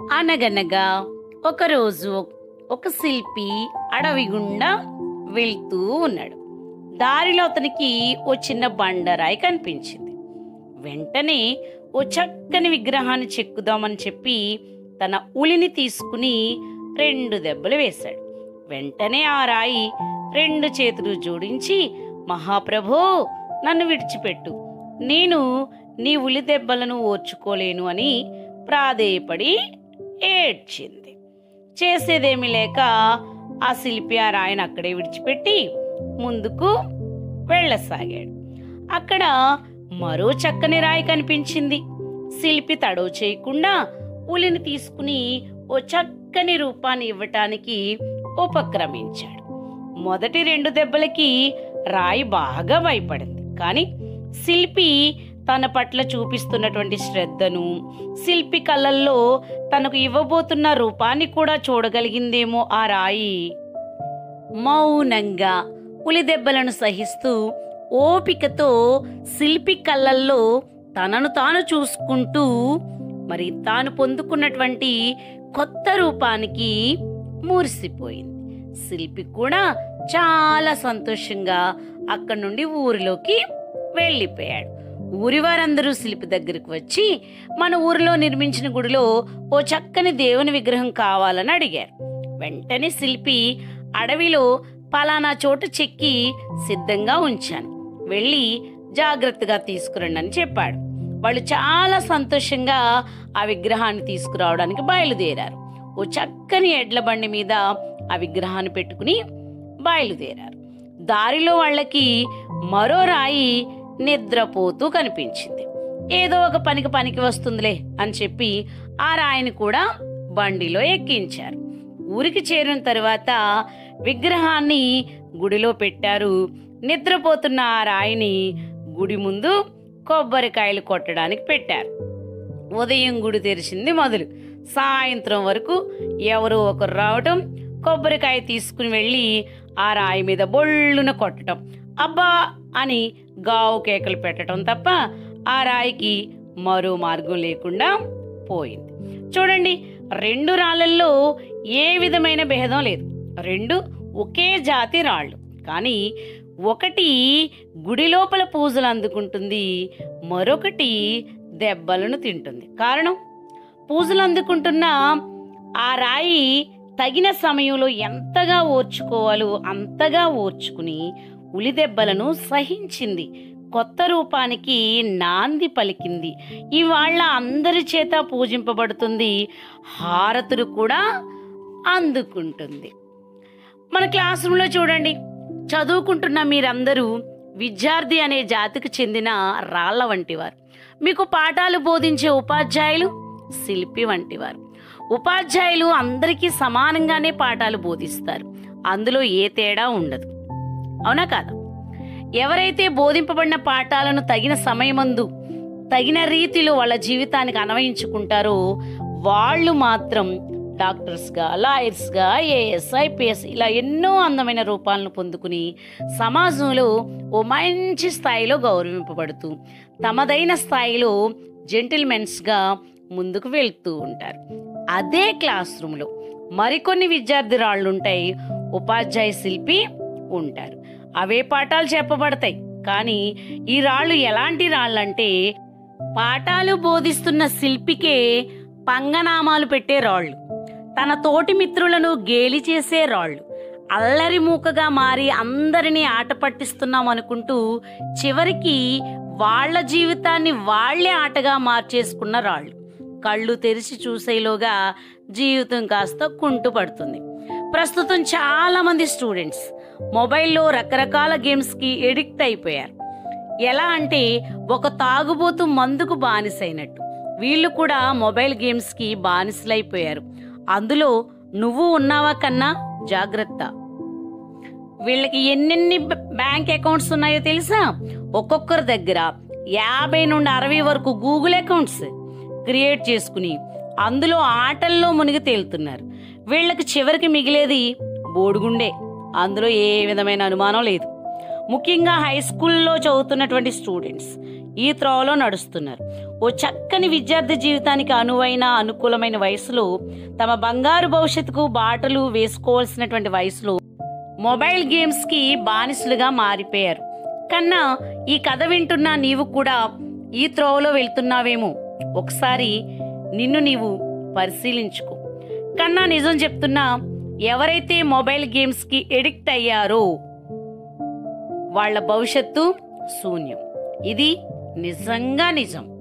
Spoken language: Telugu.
అనగనగా ఒకరోజు ఒక శిల్పి అడవి గుండా వెళ్తూ ఉన్నాడు దారిలో అతనికి ఓ చిన్న బండరాయి కనిపించింది వెంటనే ఓ చక్కని విగ్రహాన్ని చెక్కుదామని చెప్పి తన ఉలిని తీసుకుని రెండు దెబ్బలు వేశాడు వెంటనే ఆ రాయి రెండు చేతులు జోడించి మహాప్రభో నన్ను విడిచిపెట్టు నేను నీ ఉలి దెబ్బలను ఓర్చుకోలేను అని ప్రాధేయపడి ఏడ్చింది చేసేదేమీ లేక ఆ శిల్పి ఆ రాయిని అక్కడే విడిచిపెట్టి ముందుకు వెళ్ళసాగాడు అక్కడ మరో చక్కని రాయి కనిపించింది శిల్పి తడవు చేయకుండా ఉలిని తీసుకుని ఓ చక్కని రూపాన్ని ఇవ్వటానికి ఉపక్రమించాడు మొదటి రెండు దెబ్బలకి రాయి బాగా భయపడింది కానీ శిల్పి తన పట్ల చూపిస్తున్నటువంటి శ్రద్ధను శిల్పి కళ్ళల్లో తనకు ఇవ్వబోతున్న రూపాన్ని కూడా చూడగలిగిందేమో ఆ రాయి మౌనంగా పులి దెబ్బలను సహిస్తూ ఓపికతో శిల్పి కళ్ళల్లో తనను తాను చూసుకుంటూ మరి తాను పొందుకున్నటువంటి కొత్త రూపానికి మురిసిపోయింది శిల్పి కూడా చాలా సంతోషంగా అక్కడి నుండి ఊరిలోకి వెళ్ళిపోయాడు ఊరి వారందరూ శిల్పి దగ్గరికి వచ్చి మన ఊరిలో నిర్మించిన గుడిలో ఓ చక్కని దేవుని విగ్రహం కావాలని అడిగారు వెంటనే శిల్పి అడవిలో పలానా చోట చెక్కి సిద్ధంగా ఉంచాను వెళ్ళి జాగ్రత్తగా తీసుకురండి అని చెప్పాడు వాళ్ళు చాలా సంతోషంగా ఆ విగ్రహాన్ని తీసుకురావడానికి బయలుదేరారు ఓ చక్కని ఎడ్ల బండి మీద ఆ విగ్రహాన్ని పెట్టుకుని బయలుదేరారు దారిలో వాళ్ళకి మరో రాయి నిద్రపోతూ కనిపించింది ఏదో ఒక పనికి పనికి వస్తుందిలే అని చెప్పి ఆ రాయిని కూడా బండిలో ఎక్కించారు ఊరికి చేరిన తర్వాత విగ్రహాన్ని గుడిలో పెట్టారు నిద్రపోతున్న ఆ రాయిని గుడి ముందు కొబ్బరికాయలు కొట్టడానికి పెట్టారు ఉదయం గుడి తెరిచింది మొదలు సాయంత్రం వరకు ఎవరో ఒకరు రావటం కొబ్బరికాయ తీసుకుని వెళ్ళి ఆ రాయి మీద బొళ్ళున కొట్టడం అబ్బా అని గావు కేకలు పెట్టడం తప్ప ఆ రాయికి మరో మార్గం లేకుండా పోయింది చూడండి రెండు రాళ్ళల్లో ఏ విధమైన భేదం లేదు రెండు ఒకే జాతి రాళ్ళు కానీ ఒకటి గుడి లోపల పూజలు అందుకుంటుంది మరొకటి దెబ్బలను తింటుంది కారణం పూజలు అందుకుంటున్న ఆ రాయి తగిన సమయంలో ఎంతగా ఓర్చుకోవాలో అంతగా ఓర్చుకుని ఉలి దెబ్బలను సహించింది కొత్త రూపానికి నాంది పలికింది ఇవాళ అందరి చేత పూజింపబడుతుంది హారతులు కూడా అందుకుంటుంది మన క్లాస్ రూమ్లో చూడండి చదువుకుంటున్న మీరందరూ విద్యార్థి అనే జాతికి చెందిన రాళ్ల వంటివారు మీకు పాఠాలు బోధించే ఉపాధ్యాయులు శిల్పి వంటివారు ఉపాధ్యాయులు అందరికీ సమానంగానే పాఠాలు బోధిస్తారు అందులో ఏ తేడా ఉండదు అవునా కాదా ఎవరైతే బోధింపబడిన పాఠాలను తగిన సమయమందు తగిన రీతిలో వాళ్ళ జీవితానికి అన్వయించుకుంటారో వాళ్ళు మాత్రం డాక్టర్స్గా లాయర్స్గా ఐఏఎస్ ఐపీఎస్ ఇలా ఎన్నో అందమైన రూపాలను పొందుకుని సమాజంలో ఓ మంచి స్థాయిలో గౌరవింపబడుతూ తమదైన స్థాయిలో జెంటిల్మెన్స్గా ముందుకు వెళ్తూ ఉంటారు అదే క్లాస్ రూమ్లో మరికొన్ని విద్యార్థి ఉంటాయి ఉపాధ్యాయ శిల్పి ఉంటారు అవే పాఠాలు చెప్పబడతాయి కానీ ఈ రాళ్ళు ఎలాంటి రాళ్ళంటే పాఠాలు బోధిస్తున్న శిల్పికే పంగనామాలు పెట్టే రాళ్ళు తన తోటి మిత్రులను గేలి చేసే రాళ్ళు అల్లరి మూకగా మారి అందరినీ ఆట పట్టిస్తున్నాం అనుకుంటూ చివరికి వాళ్ళ జీవితాన్ని వాళ్లే ఆటగా మార్చేసుకున్న రాళ్ళు కళ్ళు తెరిచి చూసేలోగా జీవితం కాస్త కుంటు పడుతుంది ప్రస్తుతం చాలా మంది స్టూడెంట్స్ మొబైల్లో రకరకాల గేమ్స్కి ఎడిక్ట్ అయిపోయారు ఎలా అంటే ఒక తాగుబోతు మందుకు బానిసైనట్టు వీళ్ళు కూడా మొబైల్ గేమ్స్కి బానిసలైపోయారు అందులో నువ్వు ఉన్నావా కన్నా జాగ్రత్త వీళ్ళకి ఎన్నెన్ని బ- బ్యాంక్ అకౌంట్స్ ఉన్నాయో తెలుసా ఒక్కొక్కరి దగ్గర యాభై నుండి అరవై వరకు గూగుల్ అకౌంట్స్ క్రియేట్ చేసుకుని అందులో ఆటల్లో మునిగి తేలుతున్నారు వీళ్ళకి చివరికి మిగిలేది బోడుగుండే అందులో ఏ విధమైన అనుమానం లేదు ముఖ్యంగా హై స్కూల్లో చదువుతున్నటువంటి స్టూడెంట్స్ ఈ త్రోవలో నడుస్తున్నారు ఓ చక్కని విద్యార్థి జీవితానికి అనువైన అనుకూలమైన వయసులో తమ బంగారు భవిష్యత్తుకు బాటలు వేసుకోవాల్సినటువంటి వయసులో మొబైల్ గేమ్స్కి బానిసలుగా మారిపోయారు కన్నా ఈ కథ వింటున్న నీవు కూడా ఈ త్రోవలో వెళ్తున్నావేమో ఒకసారి నిన్ను నీవు పరిశీలించుకో కన్నా నిజం చెప్తున్నా ఎవరైతే మొబైల్ గేమ్స్కి ఎడిక్ట్ అయ్యారో వాళ్ళ భవిష్యత్తు శూన్యం ఇది నిజంగా నిజం